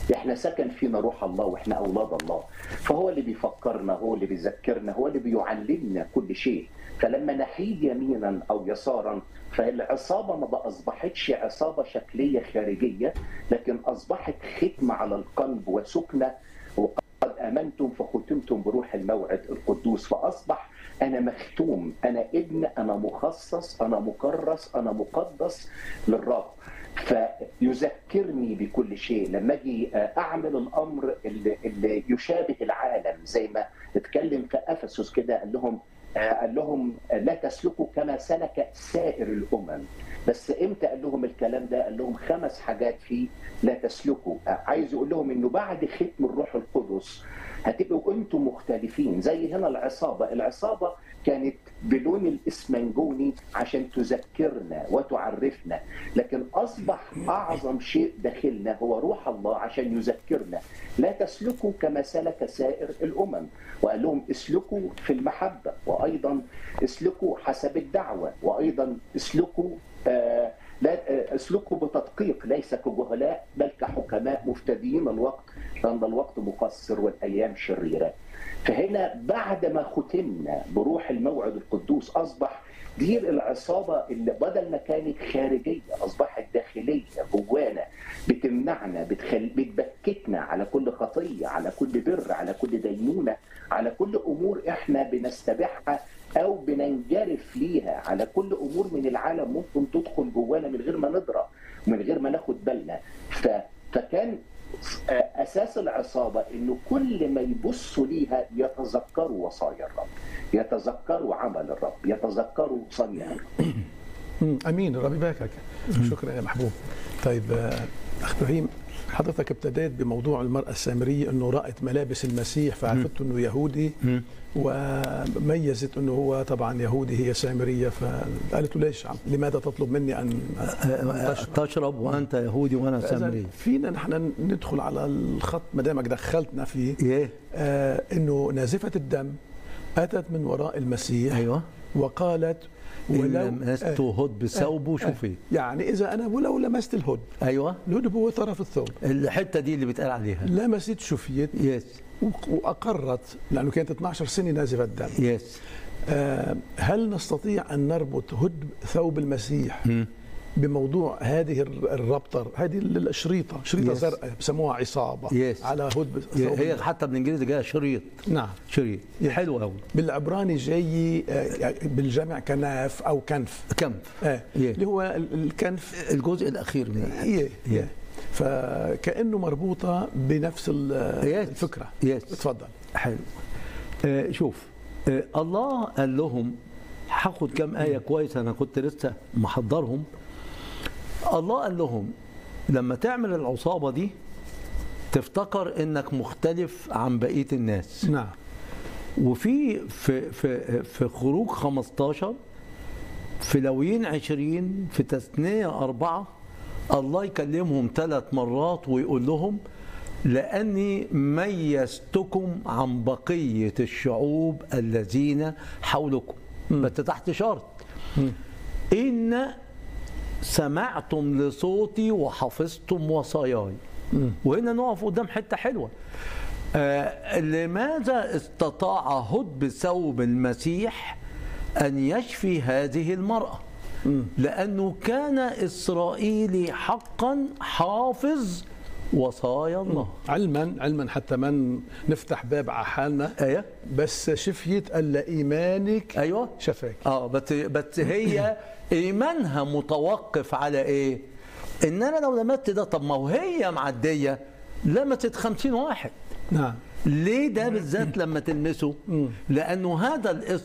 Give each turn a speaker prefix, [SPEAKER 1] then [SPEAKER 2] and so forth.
[SPEAKER 1] احنا سكن فينا روح الله واحنا اولاد الله فهو اللي بيفكرنا هو اللي بيذكرنا هو اللي بيعلمنا كل شيء فلما نحيد يمينا او يسارا فالعصابه ما اصبحتش عصابه شكليه خارجيه لكن اصبحت ختمه على القلب وسكنه وقد امنتم فختمتم بروح الموعد القدوس فاصبح انا مختوم انا ابن انا مخصص انا مكرس انا مقدس للرب فيذكرني بكل شيء لما اجي اعمل الامر اللي, اللي يشابه العالم زي ما اتكلم في افسس كده قال لهم قال لهم لا تسلكوا كما سلك سائر الامم بس امتى قال لهم الكلام ده قال لهم خمس حاجات فيه لا تسلكوا عايز يقول لهم انه بعد ختم الروح القدس هتبقوا انتم مختلفين زي هنا العصابه العصابه كانت بلون الاسمنجوني عشان تذكرنا وتعرفنا لكن اصبح اعظم شيء داخلنا هو روح الله عشان يذكرنا لا تسلكوا كما سلك سائر الامم وقال لهم اسلكوا في المحبه وايضا اسلكوا حسب الدعوه وايضا اسلكوا آه لا اسلكوا بتدقيق ليس كجهلاء بل كحكماء مفتدين الوقت لان الوقت مقصر والايام شريره. فهنا بعد ما ختمنا بروح الموعد القدوس اصبح دي العصابه اللي بدل ما كانت خارجيه اصبحت داخليه جوانا بتمنعنا بتخل... بتبكتنا على كل خطيه على كل بر على كل دينونه على كل امور احنا بنستبيحها او بننجرف ليها على كل امور من العالم ممكن تدخل جوانا من غير ما ندرى ومن غير ما ناخد بالنا ف... فكان اساس العصابه انه كل ما يبصوا ليها يتذكروا وصايا الرب يتذكروا عمل الرب يتذكروا صنيع
[SPEAKER 2] امين ربي يباركك شكرا يا محبوب طيب اخ ابراهيم حضرتك ابتديت بموضوع المرأة السامرية أنه رأت ملابس المسيح فعرفت أنه يهودي وميزت أنه هو طبعا يهودي هي سامرية فقالت له ليش لماذا تطلب مني أن
[SPEAKER 3] تشرب, تشرب وأنت يهودي وأنا سامري
[SPEAKER 2] فينا نحن ندخل على الخط ما دامك دخلتنا فيه
[SPEAKER 3] إيه؟
[SPEAKER 2] آه أنه نازفة الدم أتت من وراء المسيح
[SPEAKER 3] أيوة
[SPEAKER 2] وقالت
[SPEAKER 3] ولو لمست هد بثوبه شوفي
[SPEAKER 2] يعني اذا انا ولو لمست الهد
[SPEAKER 3] ايوه
[SPEAKER 2] الهد هو طرف الثوب
[SPEAKER 3] الحته دي اللي بيتقال عليها
[SPEAKER 2] لمست شفيت
[SPEAKER 3] يس
[SPEAKER 2] واقرت لانه كانت 12 سنه نازفه الدم
[SPEAKER 3] يس
[SPEAKER 2] آه هل نستطيع ان نربط هد ثوب المسيح م. بموضوع هذه الربطه هذه الشريطه شريطه زرقاء بسموها عصابه
[SPEAKER 3] يس.
[SPEAKER 2] على هد
[SPEAKER 3] هي حتى بالانجليزي جايه شريط
[SPEAKER 2] نعم
[SPEAKER 3] شريط حلو قوي
[SPEAKER 2] بالعبراني جاي بالجمع كناف او كنف
[SPEAKER 3] كنف
[SPEAKER 2] آه. اللي هو الكنف
[SPEAKER 3] الجزء الاخير من
[SPEAKER 2] إيه. إيه. فكانه مربوطه بنفس الفكره
[SPEAKER 3] يس.
[SPEAKER 2] اتفضل
[SPEAKER 3] حلو آه شوف آه الله قال لهم هاخد كام ايه كويس انا كنت لسه محضرهم الله قال لهم لما تعمل العصابه دي تفتكر انك مختلف عن بقيه الناس
[SPEAKER 2] نعم
[SPEAKER 3] وفي في في في خروج 15 في لويين 20 في تثنيه أربعة الله يكلمهم ثلاث مرات ويقول لهم لأني ميزتكم عن بقية الشعوب الذين حولكم بس تحت شرط إن سمعتم لصوتي وحفظتم وصاياي وهنا نقف قدام حته حلوه آه لماذا استطاع هد بثوب المسيح ان يشفي هذه المراه لانه كان اسرائيلي حقا حافظ وصايا الله
[SPEAKER 2] علما علما حتى ما نفتح باب على حالنا
[SPEAKER 3] ايوه
[SPEAKER 2] بس شفيت الا ايمانك
[SPEAKER 3] ايوه
[SPEAKER 2] شفاك
[SPEAKER 3] اه بس بس هي ايمانها متوقف على ايه؟ ان انا لو لمست ده طب ما هو هي معديه لمست 50 واحد
[SPEAKER 2] نعم
[SPEAKER 3] ليه ده بالذات لما تلمسه؟ لانه هذا